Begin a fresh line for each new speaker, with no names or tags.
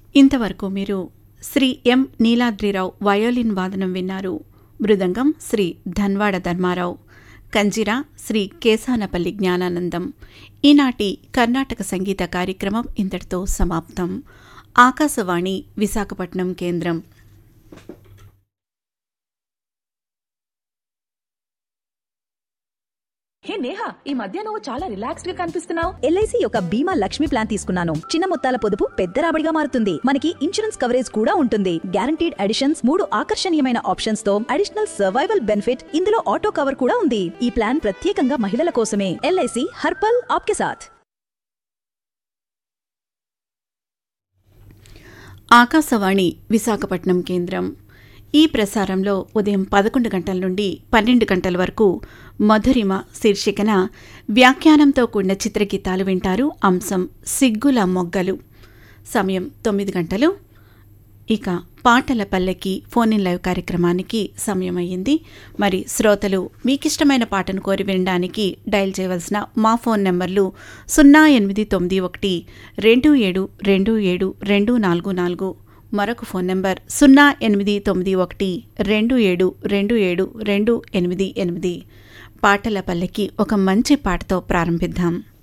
ఇంతవరకు మీరు శ్రీ ఎం నీలాద్రిరావు వయోలిన్ వాదనం విన్నారు మృదంగం శ్రీ ధన్వాడ ధర్మారావు కంజిరా శ్రీ కేశానపల్లి జ్ఞానానందం ఈనాటి కర్ణాటక సంగీత కార్యక్రమం ఇంతటితో సమాప్తం ఆకాశవాణి విశాఖపట్నం కేంద్రం
హే నేహా ఈ మధ్య నువ్వు చాలా రిలాక్స్డ్ గా కనిపిస్తున్నావు
ఎల్ఐసి యొక్క బీమా లక్ష్మి ప్లాన్ తీసుకున్నాను చిన్న మొత్తాల పొదుపు పెద్ద రాబడిగా మారుతుంది మనకి ఇన్సూరెన్స్ కవరేజ్ కూడా ఉంటుంది గ్యారంటీడ్ అడిషన్స్ మూడు ఆకర్షణీయమైన ఆప్షన్స్ తో అడిషనల్ సర్వైవల్ బెనిఫిట్ ఇందులో ఆటో కవర్ కూడా ఉంది ఈ ప్లాన్ ప్రత్యేకంగా మహిళల కోసమే ఎల్ఐసి హర్పల్ ఆప్కే సాథ్
ఆకాశవాణి విశాఖపట్నం కేంద్రం ఈ ప్రసారంలో ఉదయం పదకొండు గంటల నుండి పన్నెండు గంటల వరకు మధురిమ శీర్షికన వ్యాఖ్యానంతో కూడిన చిత్రగీతాలు వింటారు అంశం సిగ్గుల మొగ్గలు సమయం తొమ్మిది గంటలు ఇక పాటల పల్లెకి ఫోన్ ఇన్ లైవ్ కార్యక్రమానికి సమయం అయ్యింది మరి శ్రోతలు మీకిష్టమైన పాటను కోరి వినడానికి డయల్ చేయవలసిన మా ఫోన్ నెంబర్లు సున్నా ఎనిమిది తొమ్మిది ఒకటి రెండు ఏడు రెండు ఏడు రెండు నాలుగు నాలుగు మరొక ఫోన్ నెంబర్ సున్నా ఎనిమిది తొమ్మిది ఒకటి రెండు ఏడు రెండు ఏడు రెండు ఎనిమిది ఎనిమిది పాటల పల్లెకి ఒక మంచి పాటతో ప్రారంభిద్దాం